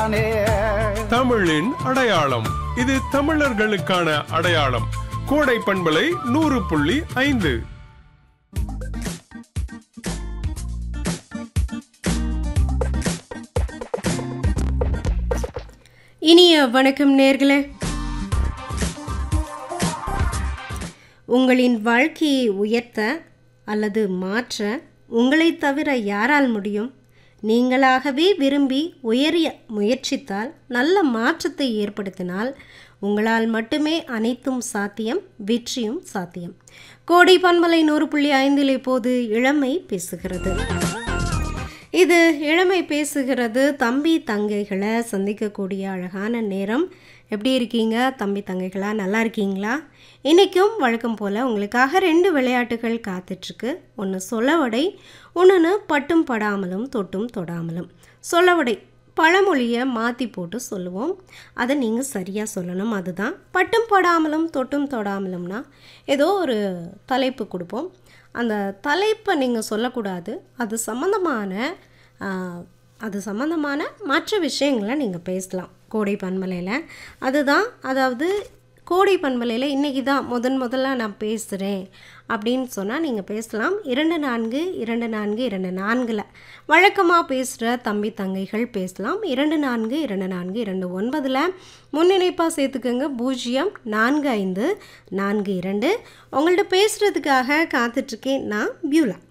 தானே தமிழின் அடையாளம் இது தமிழர்களுக்கான அடையாளம் கோடை பண்பலை நூறு புள்ளி ஐந்து இனிய வணக்கம் நேர்களே உங்களின் வாழ்க்கையை உயர்த்த அல்லது மாற்ற உங்களை தவிர யாரால் முடியும் நீங்களாகவே விரும்பி உயரிய முயற்சித்தால் நல்ல மாற்றத்தை ஏற்படுத்தினால் உங்களால் மட்டுமே அனைத்தும் சாத்தியம் வெற்றியும் சாத்தியம் கோடை பன்மலை நூறு புள்ளி ஐந்தில் இப்போது இளமை பேசுகிறது இது இளமை பேசுகிறது தம்பி தங்கைகளை சந்திக்கக்கூடிய அழகான நேரம் எப்படி இருக்கீங்க தம்பி தங்கைகளா நல்லா இருக்கீங்களா இன்றைக்கும் வழக்கம் போல் உங்களுக்காக ரெண்டு விளையாட்டுகள் காத்துட்ருக்கு ஒன்று சொலவடை ஒன்று பட்டும் படாமலும் தொட்டும் தொடாமலும் சொலவடை பழமொழியை மாற்றி போட்டு சொல்லுவோம் அதை நீங்கள் சரியாக சொல்லணும் அதுதான் பட்டும் படாமலும் தொட்டும் தொடாமலும்னா ஏதோ ஒரு தலைப்பு கொடுப்போம் அந்த தலைப்பை நீங்கள் சொல்லக்கூடாது அது சம்மந்தமான ஆ, அது சம்மந்தமான மற்ற விஷயங்களை நீங்கள் பேசலாம் கோடை பன்மலையில் அதுதான் அதாவது கோடை பண்பலையில் இன்றைக்கி தான் முதன் முதல்ல நான் பேசுகிறேன் அப்படின்னு சொன்னால் நீங்கள் பேசலாம் இரண்டு நான்கு இரண்டு நான்கு இரண்டு நான்கில் வழக்கமாக பேசுகிற தம்பி தங்கைகள் பேசலாம் இரண்டு நான்கு இரண்டு நான்கு இரண்டு ஒன்பதில் முன்னிணைப்பாக சேர்த்துக்கோங்க பூஜ்ஜியம் நான்கு ஐந்து நான்கு இரண்டு உங்கள்கிட்ட பேசுகிறதுக்காக காத்துட்ருக்கேன் நான் பியூலா